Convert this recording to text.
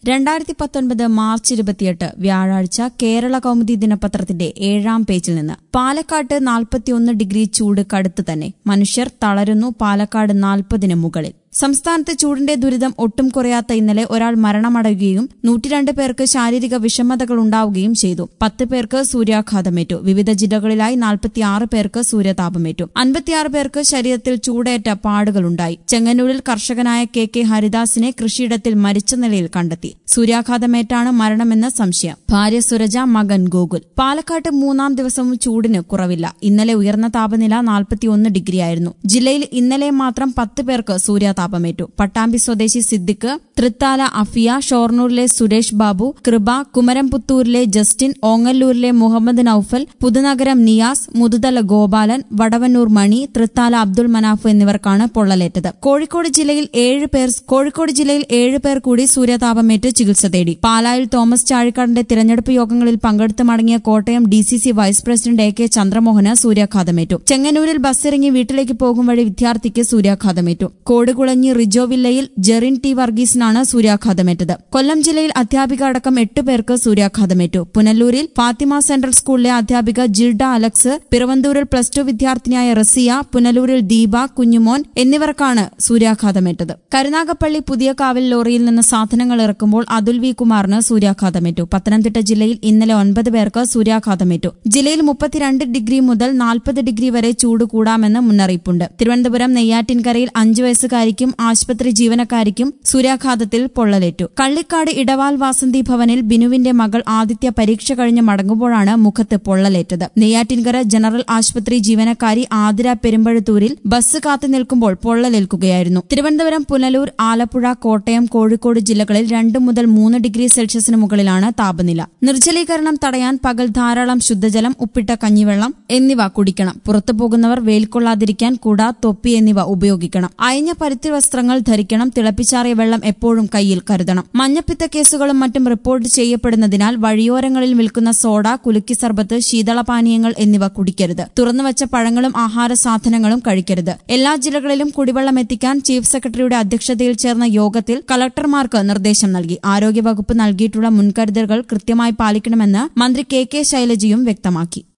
രണ്ടായിരത്തി പത്തൊൻപത് മാർച്ച് ഇരുപത്തിയെട്ട് വ്യാഴാഴ്ച കേരള കൗമുദി ദിനപത്രത്തിന്റെ ഏഴാം പേജിൽ നിന്ന് പാലക്കാട്ട് നാൽപ്പത്തിയൊന്ന് ഡിഗ്രി ചൂട് കടുത്ത് തന്നെ മനുഷ്യർ തളരുന്നു പാലക്കാട് നാൽപ്പതിന് മുകളിൽ സംസ്ഥാനത്ത് ചൂടിന്റെ ദുരിതം ഒട്ടും കുറയാത്ത ഇന്നലെ ഒരാൾ മരണമടയുകയും നൂറ്റിരണ്ട് പേർക്ക് ശാരീരിക വിഷമതകൾ ഉണ്ടാവുകയും ചെയ്തു പത്ത് പേർക്ക് സൂര്യാഘാതമേറ്റു വിവിധ ജില്ലകളിലായി നാൽപ്പത്തിയാറ് പേർക്ക് സൂര്യതാപമേറ്റു അൻപത്തിയാറ് പേർക്ക് ശരീരത്തിൽ ചൂടേറ്റ പാടുകളുണ്ടായി ചെങ്ങന്നൂരിൽ കർഷകനായ കെ കെ ഹരിദാസിനെ കൃഷിയിടത്തിൽ മരിച്ച നിലയിൽ കണ്ടെത്തി സൂര്യാഘാതമേറ്റാണ് മരണമെന്ന് സംശയം ഭാര്യ സുരജ മകൻ ഗോകുൽ പാലക്കാട്ട് മൂന്നാം ദിവസവും ചൂടിന് കുറവില്ല ഇന്നലെ ഉയർന്ന താപനില നാൽപ്പത്തിയൊന്ന് ഡിഗ്രിയായിരുന്നു ജില്ലയിൽ ഇന്നലെ മാത്രം പത്ത് പേർക്ക് സൂര്യാതാപമേറ്റു പട്ടാമ്പി സ്വദേശി സിദ്ദിഖ് തൃത്താല അഫിയ ഷൊർണൂരിലെ സുരേഷ് ബാബു കൃപ കുമരംപുത്തൂരിലെ ജസ്റ്റിൻ ഓങ്ങല്ലൂരിലെ മുഹമ്മദ് നൌഫൽ പുതുനഗരം നിയാസ് മുതുതല ഗോപാലൻ വടവന്നൂർ മണി തൃത്താല അബ്ദുൾ മനാഫ് എന്നിവർക്കാണ് പൊള്ളലേറ്റത് കോഴിക്കോട് ജില്ലയിൽ ഏഴ് പേർ കോഴിക്കോട് ജില്ലയിൽ ഏഴ് പേർ കൂടി സൂര്യതാപമേറ്റ് ചികിത്സ തേടി പാലായിൽ തോമസ് ചാഴിക്കാടിന്റെ തിരഞ്ഞെടുപ്പ് യോഗങ്ങളിൽ പങ്കെടുത്ത് മടങ്ങിയ Kottayam D C C vice president A K ചന്ദ്രമോഹന് സൂര്യാഘാതമേറ്റു ചെങ്ങന്നൂരിൽ ബസ്സിറങ്ങി വീട്ടിലേക്ക് പോകും വഴി വിദ്യാർത്ഥിക്ക് സൂര്യാഘാതമേറ്റു കോടുകുളഞ്ഞി റിജോ വില്ലയിൽ ജെറിൻ ടി വർഗീസിനാണ് സൂര്യാഘാതമേറ്റത് കൊല്ലം ജില്ലയിൽ അധ്യാപിക അടക്കം എട്ട് പേർക്ക് സൂര്യാഘാതമേറ്റു പുനലൂരിൽ ഫാത്തിമ സെൻട്രൽ സ്കൂളിലെ അധ്യാപിക ജിൽഡ അലക്സ് പിറവന്തൂരിൽ പ്ലസ് ടു വിദ്യാർത്ഥിനിയായ റസിയ പുനലൂരിൽ ദീപ കുഞ്ഞുമോൻ എന്നിവർക്കാണ് സൂര്യാഘാതമേറ്റത് കരുനാഗപ്പള്ളി പുതിയ കാവിൽ ലോറിയിൽ നിന്ന് സാധനങ്ങൾ ഇറക്കുമ്പോൾ അതുൽ വി കുമാറിന് സൂര്യാഘാതമേറ്റു പത്തനംതിട്ട ജില്ലയിൽ ഇന്നലെ ഒൻപത് പേർക്ക് സൂര്യാഘാതമേറ്റു ജില്ലയിൽ മുപ്പത്തിരണ്ട് ഡിഗ്രി മുതൽ നാൽപ്പത് ഡിഗ്രി വരെ ചൂട് കൂടാമെന്ന് മുന്നറിയിപ്പുണ്ട് തിരുവനന്തപുരം നെയ്യാറ്റിൻകരയിൽ അഞ്ചു വയസ്സുകാരിക്കും ആശുപത്രി ജീവനക്കാരിക്കും സൂര്യാഘാതത്തിൽ പൊള്ളലേറ്റു കള്ളിക്കാട് ഇടവാൽ വാസന്തി ഭവനിൽ ബിനുവിന്റെ മകൾ ആദിത്യ പരീക്ഷ കഴിഞ്ഞ് മടങ്ങുമ്പോഴാണ് മുഖത്ത് പൊള്ളലേറ്റത് നെയ്യാറ്റിൻകര ജനറൽ ആശുപത്രി ജീവനക്കാരി ആതിര പെരുമ്പഴത്തൂരിൽ ബസ് കാത്തു നിൽക്കുമ്പോൾ പൊള്ളലേൽക്കുകയായിരുന്നു തിരുവനന്തപുരം പുനലൂർ ആലപ്പുഴ കോട്ടയം കോഴിക്കോട് ജില്ലകളിൽ രണ്ട് മുതൽ മൂന്ന് ഡിഗ്രി സെൽഷ്യസിന് മുകളിലാണ് താപനില നിർജ്ജലീകരണം തടയാൻ പകൽ ധാരാളം ശുദ്ധജലം ഉപ്പിട്ട കഞ്ഞിവെള്ളം എന്നിവ കുടിക്കണം പുറത്തു പോകുന്നവർ വെയിൽ കൊള്ളാതിരിക്കാൻ കുട തൊപ്പി എന്നിവ ഉപയോഗിക്കണം അയഞ്ഞ പരുത്തി വസ്ത്രങ്ങൾ ധരിക്കണം തിളപ്പിച്ചാറിയ വെള്ളം എപ്പോഴും കയ്യിൽ കരുതണം മഞ്ഞപ്പിത്ത കേസുകളും മറ്റും റിപ്പോർട്ട് ചെയ്യപ്പെടുന്നതിനാൽ വഴിയോരങ്ങളിൽ വിൽക്കുന്ന സോഡ കുലുക്കി സർബത്ത് ശീതളപാനീയങ്ങൾ എന്നിവ കുടിക്കരുത് തുറന്നുവച്ച പഴങ്ങളും ആഹാര സാധനങ്ങളും കഴിക്കരുത് എല്ലാ ജില്ലകളിലും കുടിവെള്ളം എത്തിക്കാൻ ചീഫ് സെക്രട്ടറിയുടെ അധ്യക്ഷതയിൽ ചേർന്ന യോഗത്തിൽ കളക്ടർമാർക്ക് നിർദ്ദേശം നൽകി ആരോഗ്യവകുപ്പ് നൽകിയിട്ടുള്ള മുൻകരുതലുകൾ കൃത്യമായി പാലിക്കണമെന്ന് മന്ത്രി കെ കെ ശൈലജയും വ്യക്തമാക്കി